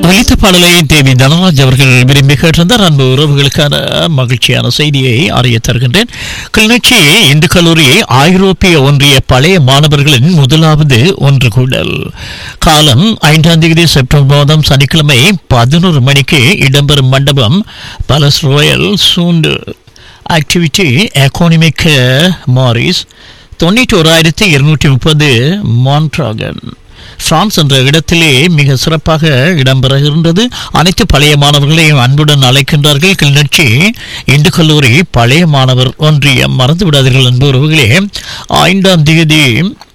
ஒலித்த பாடலை தேவி தனராஜ் அவர்கள் விரும்பி கேட்டிருந்தார் அன்பு உறவுகளுக்கான மகிழ்ச்சியான செய்தியை அறிய தருகின்றேன் கிளிநொச்சி இந்து கல்லூரி ஐரோப்பிய ஒன்றிய பழைய மாணவர்களின் முதலாவது ஒன்று கூடல் காலம் ஐந்தாம் தேதி செப்டம்பர் மாதம் சனிக்கிழமை பதினோரு மணிக்கு இடம்பெறும் மண்டபம் பலஸ் ராயல் சூண்டு ஆக்டிவிட்டி எக்கானமிக் மாரிஸ் தொண்ணூற்றி ஓராயிரத்தி இருநூற்றி முப்பது மான்ட்ராகன் பிரான்ஸ் என்ற இடத்திலே மிக சிறப்பாக இடம்பெறுகின்றது அனைத்து பழைய மாணவர்களையும் அன்புடன் அழைக்கின்றார்கள் கிளிநொச்சி இந்து கல்லூரி பழைய மாணவர் ஒன்றியம் மறந்து விடாதீர்கள் என்பது உறவுகளே ஐந்தாம் தேதி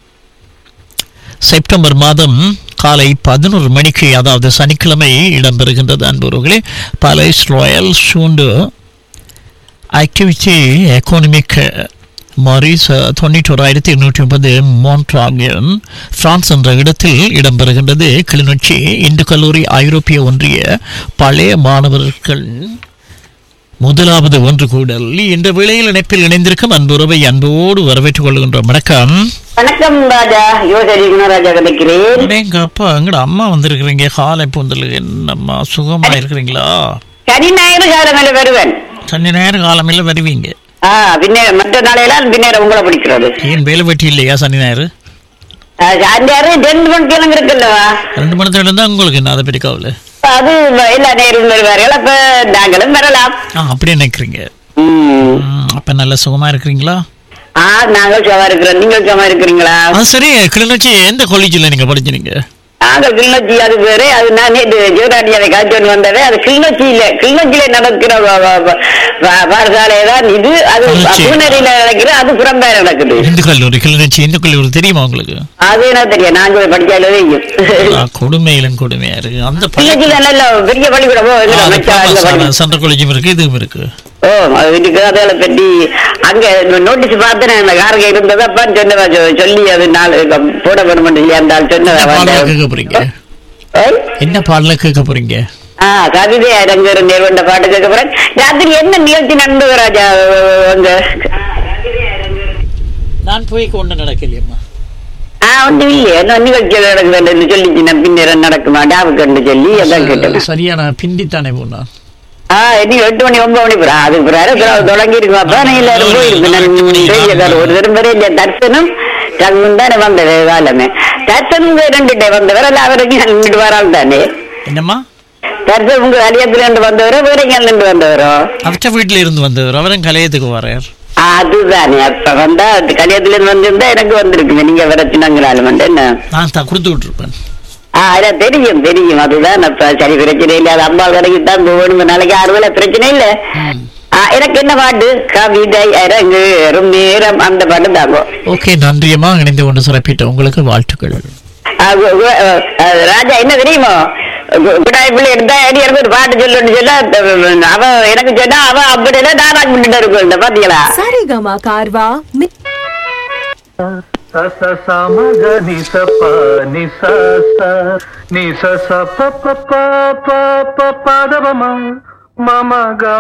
செப்டம்பர் மாதம் காலை பதினோரு மணிக்கு அதாவது சனிக்கிழமை இடம்பெறுகின்றது அன்புறவுகளே பலைஸ் ராயல் ஷூண்டு ஆக்டிவிட்டி எக்கானமிக் மாரிஸ் தொண்ணூற்றோராயிரத்தி இருநூற்றி முப்பது மோன்ட்ராகியன் பிரான்ஸ் என்ற இடத்தில் இடம்பெறுகின்றது கிளிநொச்சி இந்து கல்லூரி ஐரோப்பிய ஒன்றிய பழைய மாணவர்கள் முதலாவது ஒன்று கூடல் இந்த வேளையில் இணைப்பில் இணைந்திருக்கும் அன்புறவை அன்போடு வரவேற்றுக் கொள்கின்றோம் வணக்கம் வணக்கம் ராஜா யோசரி குணராஜா கிடைக்கிறேன் எங்க அப்பா எங்கட அம்மா வந்திருக்கிறீங்க காலை பூந்தல் என்னம்மா சுகமா இருக்கிறீங்களா சனி ஞாயிறு காலங்களில் வருவேன் சனி நேரம் காலமையில் வருவீங்க ஆ பின்னே மற்ற நாளையெல்லாம் பின்னேற உங்களை பிடிக்கிறது ஏன் வேலை வெட்டி இல்லையா சனி ஞாயிறு சாண்டியாரு ரெண்டு மணி கிழங்கு இருக்குல்லவா ரெண்டு மணி நேரம் இருந்தா உங்களுக்கு என்ன அதை பற்றி கவலை அது எல்லா நேரம் வருவார்கள் அப்ப நாங்களும் வரலாம் ஆ அப்படி நினைக்கிறீங்க ம். ம், அப்ப நல்ல சுகமா இருக்கிறீங்களா ஆ நாங்கள் சுகமா இருக்கிறோம் நீங்கள் சுகமா இருக்கிறீங்களா அது சரி கிளிநொச்சி எந்த காலேஜில் நீங்க படிச்சீங்க நாங்கள் கிளிநொச்சி அது பேரு அது நான் நேற்று ஜோராண்டியாவை காய்ச்சல் வந்தது அது கிளிநொச்சியில கிளிநொச்சியில நடக்கிற வ- வ- வ- வ- பாடசாலை தான் இது அது கிளிநொச்சி. பூனரியில நடக்குது அது புறம்பே நடக்குது இந்து கல்லூரி கிளிநொச்சி இந்து கல்லூரி தெரியுமா உங்களுக்கு அது என்ன தெரியும் நான் போய் படிச்சாலே ஆ, கொடுமையிலும் கொடுமையா இருக்கு அந்த பள்ளி- கிளிநொச்சியில நல்ல பெரிய பள்ளிக்கூடம் ஆ, எங்க அது மச்சான் அங்க famous ஆன படி- சென்ட்ரல் காலேஜும் இருக்கு இதுவும் இருக்கு ஓ அது இதுக்கு அதில் பற்றி அங்க நோட்டீஸ் பார்த்தேன் அந்த காரங்க இருந்தது அப்பா சொன்னதா சொ- சொல்லி அது நாலு போட வேணும் இல்லையா அந்த ஆள் சொன்னதா என்ன பாடல வந்தேன். கேட்க போறீங்க ஏய்? என்ன பாடல கேட்க போறீங்க ஆ கவிதை அரங்கர் நேர்வண்ட பாட்டு கேட்க போறேன் ராத்திரி என்ன நிகழ்ச்சி நடந்தது ராஜா அங்க நான் போய் கொண்டு நடக்கலையம்மா ஆ ஒன்றும் இல்லையே என்ன நிகழ்ச்சி நடக்குதுன்னு சொல்லிச்சு நான் பின்னர் நடக்குமா டாவுக்கு சொல்லி அதான் கேட்டேன் சரியான பிண்டித்தானே போனா ஆ இனி எட்டு மணி ஒன்பது மணி போறா அது பிறகு தொடங்கி இருக்கும் அப்ப நான் எல்லாரும் போயிருக்கு நான் பெரிய ஒரு தரம் பெரிய இல்ல தர்சனம் தங்கும் தானே வந்தது காலமே தர்சனம் ரெண்டு டே வந்தவர் எல்லாம் அவருக்கு நின்று வரால் தானே என்னம்மா தர்சனம் உங்க கல்யாணத்துல இருந்து வந்தவரோ வேற எங்க இருந்து வந்தவரோ அவற்ற வீட்டுல இருந்து வந்தவர் அவரும் கலையத்துக்கு வரார் அதுதானே அப்ப வந்தா அது கல்யாணத்துல இருந்து வந்திருந்தா எனக்கு வந்திருக்குங்க நீங்க வர சின்னங்களாலும் வந்து என்ன நான் தான் கொடுத்து விட்டுருப்பேன் ஆ அதான் தெரியும் தெரியும் அதுதான் அப்ப சரி பிரச்சனை இல்லை அது அம்மா கடைக்கு தான் போகணும் நாளைக்கு ஆறு வேலை பிரச்சனை இல்லை ம். ஆ, எனக்கு என்ன பாட்டு கவிதை அரங்கு ரொம்ப நேரம் அந்த பாட்டு தாங்கோ ஓகே நன்றியம்மா இணைந்து கொண்டு சிறப்பிட்ட உங்களுக்கு வாழ்த்துக்கள் ஆ, கு- கு- ஆ, ராஜா என்ன தெரியுமோ கு- குடாய் பிள்ளை எடுத்தா அடி எனக்கு ஒரு பாட்டு சொல்லுன்னு சொல்ல அஹ், அவ எனக்கு சொன்னா அவ அப்படி எல்லாம் நானா பண்ணிட்டு இருக்கும் பாத்தீங்களா சரிகமா கார்வா மி- ಸ ಸ ಸ ಮ ಗ ನಿ ಸ ಪ ನಿ ಸ ಸ ನಿ ಸ ಸ ಪ ಪ ಪ ಪ ಪ ಪ ದ ಮ ಮ ಮ ಗ